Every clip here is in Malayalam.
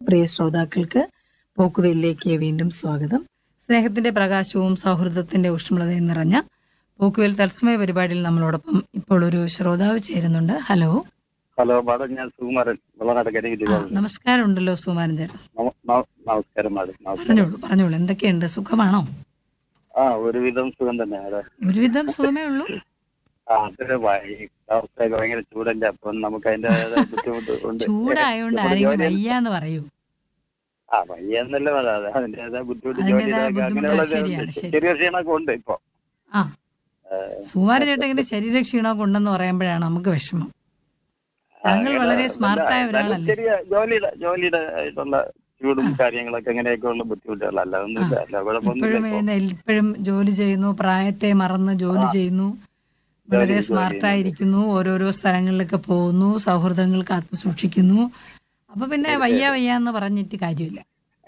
പ്രിയ ശ്രോതാക്കൾക്ക് പോക്കുവെല്ലിലേക്ക് വീണ്ടും സ്വാഗതം സ്നേഹത്തിന്റെ പ്രകാശവും സൗഹൃദത്തിന്റെ ഊഷ്മളതയും നിറഞ്ഞ പോക്കുവെൽ തത്സമയ പരിപാടിയിൽ നമ്മളോടൊപ്പം ഇപ്പോൾ ഒരു ശ്രോതാവ് ചേരുന്നുണ്ട് ഹലോ ഹലോ മാഡം ഞാൻ സുകുമാരൻ വെള്ളനാട്ടക്കര ആ, നമസ്കാരം ഉണ്ടല്ലോ സുമാരൻ ചേട്ടൻ നമസ്കാരം മാഡം നമസ്കാരം പറഞ്ഞോളൂ പറഞ്ഞോളൂ എന്തൊക്കെയുണ്ട് സുഖമാണോ ആ ഒരുവിധം സുഖം തന്നെ അതെ ഒരുവിധം സുഖമേ ഉള്ളൂ ആ അത് ഈ അവസ്ഥയൊക്കെ ഭയങ്കര ചൂടല്ലേ അപ്പം നമുക്ക് അതിന്റെ ബുദ്ധിമുട്ട് ഉണ്ട് ചൂടായോണ്ട് ഇവിടെ ആരെങ്കിലും ജോലി- വയ്യാന്ന് പറയൂ ആ വയ്യെന്നല്ല പറയാം അതെ അതിന്റേതായ ബുദ്ധിമുട്ട് അതിന്റേതായ ജോലി ബുദ്ധിമുട്ട് അങ്ങനെയുള്ള ശരിയാണ്, ശരി. ചെറിയ ക്ഷീണമൊക്കെ ഉണ്ട് ഇപ്പൊ ആ സുമാരൻ ചേട്ടൻ ഇങ്ങനെ ശരീര ക്ഷീണമൊക്കെ ഉണ്ടെന്ന് പറയുമ്പോഴാണ് നമുക്ക് വിഷമം താങ്കൾ അങ്ങനെ വളരെ സ്മാർട്ടായ നല്ല- ഒരാളല്ലേ ചെറിയ ജോലിയുടെ ജോലിയുടെ ആയിട്ടുള്ള ചൂടും കാര്യങ്ങളൊക്കെ അങ്ങനെയൊക്കെ ഉള്ള ബുദ്ധിമുട്ടുകളല്ല അതൊന്നുമില്ല അല്ല കുഴപ്പമൊന്നുമില്ല ഇപ്പോഴും ഇപ്പൊ. ഇങ്ങനെ ഇപ്പോഴും ജോലി ചെയ്യുന്നു പ്രായത്തെ മറന്ന് ജോലി ചെയ്യുന്നു വളരെ ജോലി സ്മാർട്ടായിരിക്കുന്നു ഓരോരോ സ്ഥലങ്ങളിലൊക്കെ പോകുന്നു സൗഹൃദങ്ങൾ കാത്തു സൂക്ഷിക്കുന്നു അപ്പൊ പിന്നെ വയ്യ വയ്യ എന്ന് പറഞ്ഞിട്ട് കാര്യമില്ല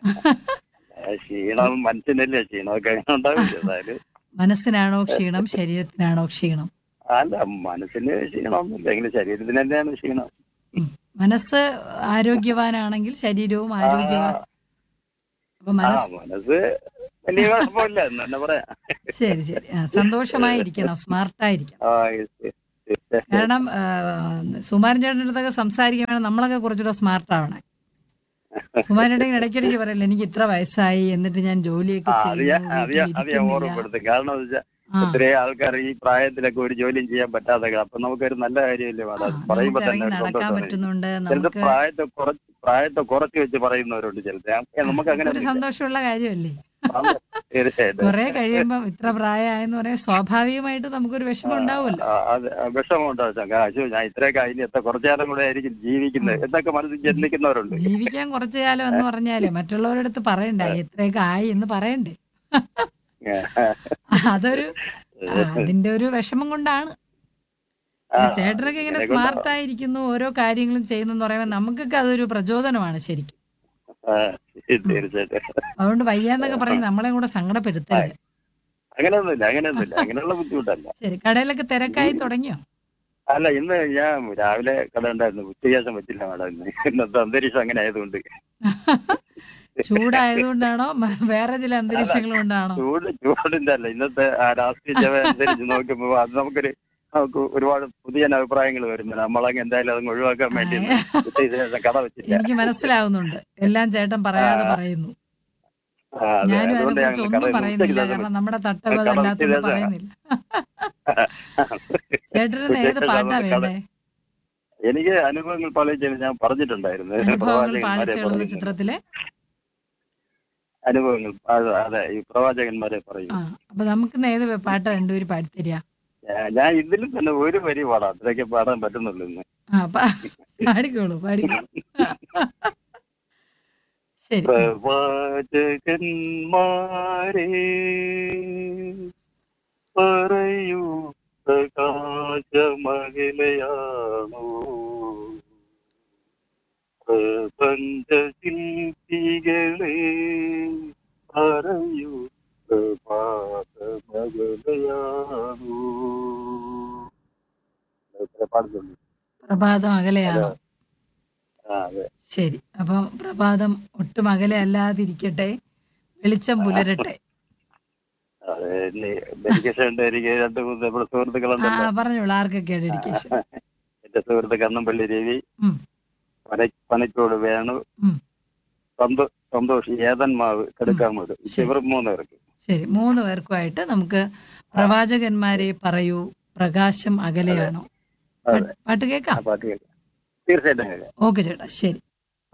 ആ, ക്ഷീണം മനസ്സിനല്ലേ ക്ഷീണമൊക്കെ അങ്ങനെ ഉണ്ടാവില്ല അതായത് മനസ്സിനാണോ ക്ഷീണം ശരീരത്തിനാണോ ക്ഷീണം അല്ല മനസ്സിന് ക്ഷീണമൊന്നുമില്ല എങ്കിലും ശരീരത്തിന് തന്നെയാണ് ക്ഷീണം ഉം. മനസ്സ് ആരോഗ്യവാനാണെങ്കിൽ ശരീരവും ആരോഗ്യവാൻ അപ്പൊ ആ മനസ്സ് മനസ്സ് വലിയ കുഴപ്പമില്ല എന്ന് തന്നെ പറയാം ശരി ശരി ആ, സന്തോഷമായിരിക്കണം സ്മാർട്ടായിരിക്കണം ആ, yes, yes, yes, yes. കാരണം ആ, സുമാരൻ ചേട്ടൻ്റെ അടുത്തൊക്കെ സംസാരിക്കാൻ നമ്മളൊക്കെ കുറച്ചുകൂടെ സ്മാർട്ട് ആവണേ സുമാരൻ ചേട്ടൻ ഇടയ്ക്കിടയ്ക്ക് പറയില്ല എനിക്ക് ഇത്ര വയസ്സായി എന്നിട്ട് ഞാൻ ജോലിയൊക്കെ ആ, അത് ഞാൻ ചെയ്യുന്നു അത് ഞാൻ അത് ഞാൻ വീട്ടിലിരിക്കുന്നില്ല ഓർമ്മപ്പെടുത്തും കാരണം എന്ന് വെച്ചാൽ ആ, ഇത്രയും ആൾക്കാർ ഈ പ്രായത്തിലൊക്കെ ഒരു ജോലിയും ചെയ്യാൻ പറ്റാതെ കിട- അപ്പൊ നമുക്കൊരു നല്ല കാര്യമല്ലേ ആ, മാഡം അത് പറയുമ്പോ നമുക്ക് തന്നെ ഇറങ്ങി ഒരു നടക്കാൻ സന്തോഷമാണ് പറ്റുന്നുണ്ട് ചിലത് നമുക്ക് പ്രായത്തെ കുറച്ച് പ്രായത്തെ കുറച്ച് വെച്ച് പറയുന്നവരുണ്ട് ചിലത് ഞാൻ- നമുക്ക് അങ്ങനെ ഒരു സന്തോഷമുള്ള കാര്യമല്ലേ തീർച്ചയായിട്ടും കുറെ കഴിയുമ്പോ ഇത്ര പ്രായമായെന്ന് പറയാൻ സ്വാഭാവികമായിട്ട് നമുക്കൊരു വിഷമം ഉണ്ടാവുമല്ലോ ആ, അത് വിഷമമുണ്ടാവും കാശു ഞാൻ ഇത്രയൊക്കെ അതിന് എത്ര കുറച്ചു കാലം കൂടെ ആയിരിക്കും ജീവിക്കുന്നത് എന്നൊക്കെ മനസ്സിൽ ചിന്തിക്കുന്നവരുണ്ട് ജീവിക്കാൻ കുറച്ചു കാലം എന്ന് പറഞ്ഞാലേ മറ്റുള്ളവരുടെ അടുത്ത് പറയണ്ടേ എത്രയൊക്കെ ആയി എന്ന് പറയണ്ടേ അതൊരു ആ, അതിന്റെ ഒരു വിഷമം കൊണ്ടാണ് ആ, ചേട്ടനൊക്കെ ഇങ്ങനെ ഇതിനെ കൊണ്ട് സ്മാർട്ട് ആയിരിക്കുന്നു ഓരോ കാര്യങ്ങളും ചെയ്യുന്നു പറയുമ്പോൾ നമുക്കൊക്കെ അതൊരു പ്രചോദനമാണ് ശരിക്കും ആ, തീർച്ചയായിട്ടും അതുകൊണ്ട് വയ്യാന്നൊക്കെ പറഞ്ഞ് നമ്മളെ കൂടെ സങ്കടപ്പെടുത്തരുത് അങ്ങനെയൊന്നുമില്ല അങ്ങനെയൊന്നുമില്ല അങ്ങനെയുള്ള ബുദ്ധിമുട്ടല്ല ശരി കടയിലൊക്കെ തിരക്കായി തുടങ്ങിയോ അല്ല ഇന്ന് ഞാൻ രാവിലെ കട ഉണ്ടായിരുന്നു ഉച്ചയ്ക്ക് പറ്റില്ല മാഡം ഇന്ന് ഇന്നത്തെ അന്തരീക്ഷം അങ്ങനെ ആയതുകൊണ്ട് ചൂടായതുകൊണ്ടാണോ മ- വേറെ ചില അന്തരീക്ഷങ്ങൾ കൊണ്ടാണോ ചൂട് ചൂടിന്റെ അല്ല ഇന്നത്തെ ആ രാഷ്ട്രീയ ജവ അനുസരിച്ച് നോക്കുമ്പോൾ അത് നമുക്കൊരു നമുക്ക് ഒരുപാട് പുതിയ അഭിപ്രായങ്ങൾ വരുമ്പോൾ നമ്മളങ്ങ് എന്തായാലും അതങ്ങ് ഒഴിവാക്കാൻ വേണ്ടി ഇന്ന് ഉച്ചയ്ക്ക് ശേഷം കട വെച്ചില്ല എനിക്ക് മനസ്സിലാവുന്നുണ്ട് എല്ലാം ചേട്ടൻ പറയാതെ പറയുന്നു ആ, അതെ, ഞാനും അതുകൊണ്ട് അതിനെ ഞാൻ കുറിച്ച് കട ഒന്നും ഇന്ന് പറയുന്നില്ല ഉച്ചയ്ക്ക് ശേഷം കാരണം നമ്മുടെ തട്ടവ കട അതല്ലാത്തൊന്നും വെച്ചത് പറയുന്നില്ല ചേട്ടന് ഏത് പാട്ടാ വേണ്ടേ എനിക്ക് അനുഭവങ്ങൾ പല ഞാൻ പറഞ്ഞിട്ടുണ്ടായിരുന്നു അനുഭവങ്ങൾ പ്രവാചകന്മാരെ പാളിച്ചകളെന്ന പറയുന്നു. ചിത്രത്തിലെ അനുഭവങ്ങൾ അതെ, അതെ ഈ പ്രവാചകന്മാരെ പറയും ആ അപ്പൊ നമുക്ക് ഏത് പാട്ടാ രണ്ടുപേരും പാടിത്തരിക ഞാൻ- ഞാൻ ഇതിൽ തന്നെ ഒരു വരി പാടാം അത്രയൊക്കെ പാടാൻ പറ്റുന്നുള്ളൂ ഇന്ന് ആ പാ- പാടിക്കോളൂ പാടിക്കോളൂ ശരി പ്രവാചകന്മാരെ പറയൂ പ്രകാശമകലയാണോ പ്രപഞ്ചശില്പികളെ പറയൂ പ്രഭാതമകലയാണോ ഇത്ര പാടുന്നുള്ളൂ പ്രഭാതം അകലെയാണോ ആ അതെ ശരി അപ്പം പ്രഭാതം ഒട്ടും അകലെ അല്ലാതിരിക്കട്ടെ വെളിച്ചം പുലരട്ടെ അതെ ഡെഡിക്കേഷൻ ഉണ്ട് എനിക്ക് രണ്ട് മൂന്ന് നമ്മുടെ ആ സുഹൃത്തുക്കളുണ്ടല്ലോ പറഞ്ഞോളൂ ആർക്കൊക്കെ ഡെഡിക്കേഷൻ എന്റെ സുഹൃത്ത് കണ്ണമ്പള്ളി രവി ഉം. പന പനക്കോട് വേണു ഉം. സന്തോ സന്തോഷ് ഏതന്മാവ് കടുക്കാമൂട് ശരി. ഇവർ മൂന്ന് പേർക്ക് ശരി മൂന്ന് പേർക്കുമായിട്ട് നമുക്ക് പ്രവാചകന്മാരെ പറയൂ പ്രകാശം അകലെയാണോ അതെ. പാട്ട്- പാട്ട് ആ കേൾക്കാം പാട്ട് കേൾക്കാം തീർച്ചയായിട്ടും കേൾക്കാം ഓക്കെ ചേട്ടാ ശരി